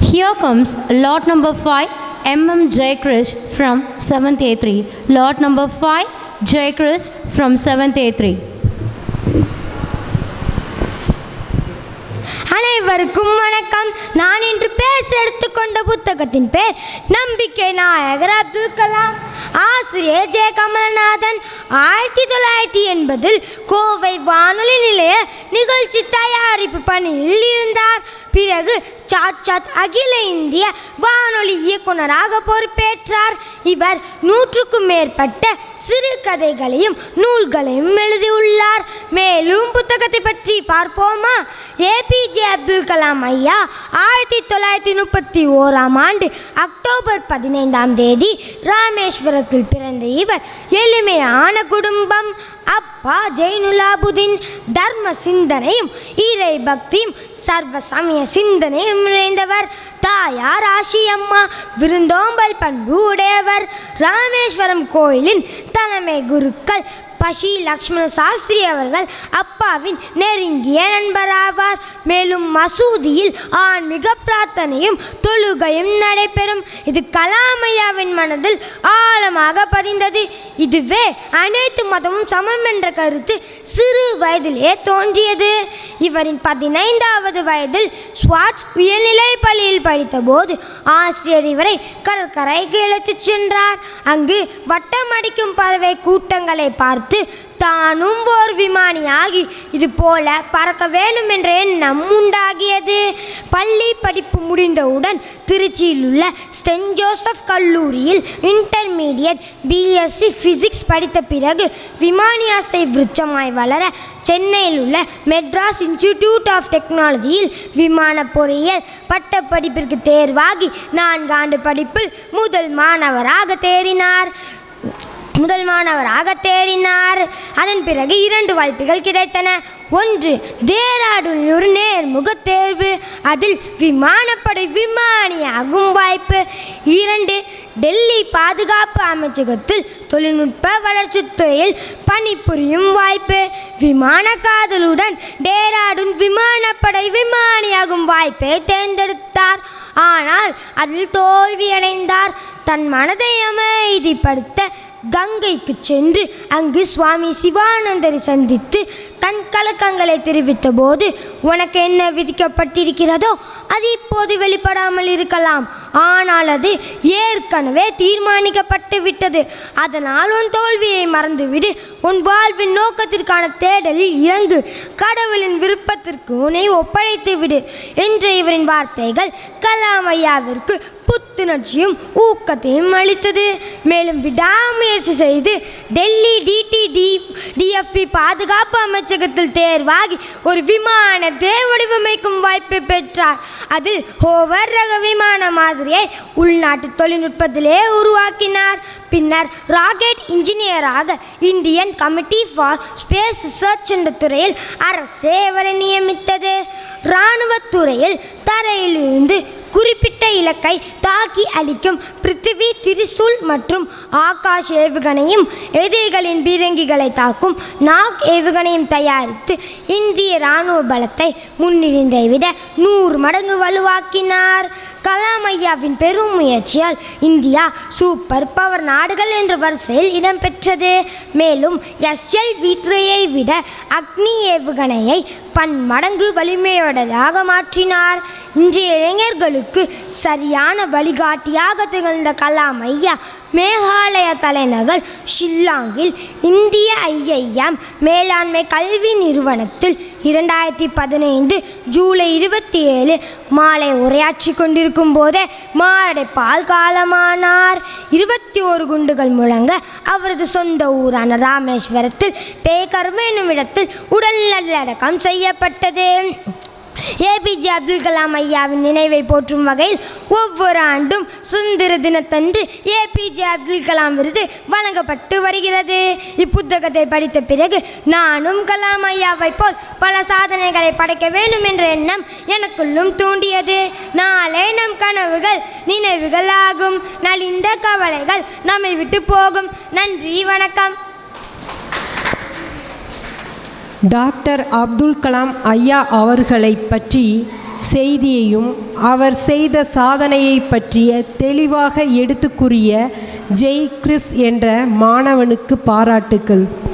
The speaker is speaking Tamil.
Here comes lot number 5, MM Jayakrish from 7th A3. Lot number 5, Jayakrish from 7th A3. அனைவருக்கும் வணக்கம் நான் இன்று பேச எடுத்துக்கொண்ட புத்தகத்தின் பேர் நம்பிக்கை நாயகர் அப்துல் கலாம் ஆசிரியர் ஜெய கமலநாதன் ஆயிரத்தி தொள்ளாயிரத்தி எண்பதில் கோவை வானொலி நிலைய நிகழ்ச்சி தயாரிப்பு பணியில் இருந்தார் பிறகு சாட்சாத் அகில இந்திய வானொலி இயக்குனராக பொறுப்பேற்றார் இவர் நூற்றுக்கும் மேற்பட்ட சிறுகதைகளையும் நூல்களையும் எழுதியுள்ளார் மேலும் புத்தகத்தை பற்றி பார்ப்போமா ஏபிஜே அப்துல் கலாம் ஐயா ஆயிரத்தி தொள்ளாயிரத்தி முப்பத்தி ஓராம் ஆண்டு அக்டோபர் பதினைந்தாம் தேதி ராமேஸ்வரத்தில் பிறந்த இவர் எளிமையான குடும்பம் அப்பா ஜெயினுலாபுதீன் தர்ம சிந்தனையும் இறை பக்தியும் சர்வ சமய சிந்தனையும் நிறைந்தவர் தாயார் ஆஷி அம்மா விருந்தோம்பல் பண்பு உடையவர் ராமேஸ்வரம் கோயிலின் தலைமை குருக்கள் பஷி லக்ஷ்மண சாஸ்திரி அவர்கள் அப்பாவின் நெருங்கிய நண்பராவார் மேலும் மசூதியில் ஆன்மீக பிரார்த்தனையும் தொழுகையும் நடைபெறும் இது கலாமையாவின் மனதில் ஆழமாக பதிந்தது இதுவே அனைத்து மதமும் சமம் என்ற கருத்து சிறு வயதிலே தோன்றியது இவரின் பதினைந்தாவது வயதில் ஸ்வாட்ஸ் உயர்நிலை பள்ளியில் படித்தபோது ஆசிரியர் இவரை கடற்கரைக்கு இழுத்துச் சென்றார் அங்கு வட்டமடிக்கும் பறவை கூட்டங்களை பார்த்து தானும் ஓர் விமானியாகி இது போல பறக்க வேண்டும் என்ற எண்ணம் உண்டாகியது பள்ளி படிப்பு முடிந்தவுடன் திருச்சியில் உள்ள சென்ட் ஜோசப் கல்லூரியில் இன்டர்மீடியட் பிஎஸ்சி ஃபிசிக்ஸ் படித்த பிறகு விமானியாசை விருட்சமாய் வளர சென்னையில் உள்ள மெட்ராஸ் இன்ஸ்டிடியூட் ஆஃப் டெக்னாலஜியில் விமான பொறியியல் பட்டப்படிப்பிற்கு தேர்வாகி நான்காண்டு படிப்பில் முதல் மாணவராக தேறினார் முதல் மாணவராக தேறினார் அதன் பிறகு இரண்டு வாய்ப்புகள் கிடைத்தன ஒன்று டேராடூன் ஒரு நேர்முக தேர்வு அதில் விமானப்படை விமானியாகும் வாய்ப்பு இரண்டு டெல்லி பாதுகாப்பு அமைச்சகத்தில் தொழில்நுட்ப வளர்ச்சித் துறையில் பணிபுரியும் வாய்ப்பு விமான காதலுடன் டேராடூன் விமானப்படை விமானியாகும் வாய்ப்பை தேர்ந்தெடுத்தார் ஆனால் அதில் தோல்வியடைந்தார் தன் மனதை அமைதிப்படுத்த கங்கைக்கு சென்று அங்கு சுவாமி சிவானந்தரை சந்தித்து தன் கலக்கங்களை தெரிவித்த போது உனக்கு என்ன விதிக்கப்பட்டிருக்கிறதோ அது இப்போது வெளிப்படாமல் இருக்கலாம் ஆனால் அது ஏற்கனவே தீர்மானிக்கப்பட்டு விட்டது அதனால் உன் தோல்வியை மறந்துவிடு உன் வாழ்வின் நோக்கத்திற்கான தேடலில் இறங்கு கடவுளின் விருப்பத்திற்கு உன்னை ஒப்படைத்து விடு என்ற இவரின் வார்த்தைகள் கலாம் ஐயாவிற்கு புத்துணர்ச்சியும் ஊக்கத்தையும் அளித்தது மேலும் விடாமுயற்சி செய்து டெல்லி டிடிடி டிஎஃப்பி பாதுகாப்பு அமைச்சகத்தில் தேர்வாகி ஒரு விமானத்தை வடிவமைக்கும் வாய்ப்பை பெற்றார் அதில் ஹோவர் ரக விமான மாதிரியை உள்நாட்டு தொழில்நுட்பத்திலே உருவாக்கினார் பின்னர் ராக்கெட் இன்ஜினியராக Indian committee for space research என்ற துறையில் அரசே அவரை நியமித்தது இராணுவத் துறையில் தரையிலிருந்து குறிப்பிட்ட இலக்கை தாக்கி அளிக்கும் பிருத்திவி திரிசூல் மற்றும் ஆகாஷ் ஏவுகணையும் எதிரிகளின் பீரங்கிகளை தாக்கும் நாக் ஏவுகணையும் தயாரித்து இந்திய இராணுவ பலத்தை முன்னிருந்தை விட நூறு மடங்கு வலுவாக்கினார் கலாம் ஐயாவின் பெரும் முயற்சியால் இந்தியா சூப்பர் பவர் நாடுகள் என்ற வரிசையில் இடம்பெற்றது மேலும் எஸ்எல் வீத்ரையை விட அக்னி ஏவுகணையை பன்மடங்கு வலிமையுடையதாக மாற்றினார் இன்றைய இளைஞர்களுக்கு சரியான வழிகாட்டியாக திகழ்ந்த கலாம் ஐயா மேகாலய தலைநகர் ஷில்லாங்கில் இந்திய ஐஐஎம் மேலாண்மை கல்வி நிறுவனத்தில் இரண்டாயிரத்தி பதினைந்து ஜூலை இருபத்தி ஏழு மாலை உரையாற்றி கொண்டிருக்கும் போதே மாரடைப்பால் காலமானார் இருபத்தி ஒரு குண்டுகள் முழங்க அவரது சொந்த ஊரான ராமேஸ்வரத்தில் பேக்கர்ம என்னும் இடத்தில் உடல் நல்லடக்கம் செய்யப்பட்டது ஏபிஜே அப்துல் கலாம் ஐயாவின் நினைவை போற்றும் வகையில் ஒவ்வொரு ஆண்டும் சுதந்திர தினத்தன்று ஏபிஜே அப்துல் கலாம் விருது வழங்கப்பட்டு வருகிறது இப்புத்தகத்தை படித்த பிறகு நானும் கலாம் ஐயாவை போல் பல சாதனைகளை படைக்க வேண்டும் என்ற எண்ணம் எனக்குள்ளும் தூண்டியது நாளை நம் கனவுகள் நினைவுகள் ஆகும் நலிந்த கவலைகள் நம்மை விட்டு போகும் நன்றி வணக்கம் டாக்டர் அப்துல் கலாம் ஐயா அவர்களை பற்றி செய்தியையும் அவர் செய்த சாதனையை பற்றிய தெளிவாக எடுத்து கூறிய ஜெய் கிறிஸ் என்ற மாணவனுக்கு பாராட்டுக்கள்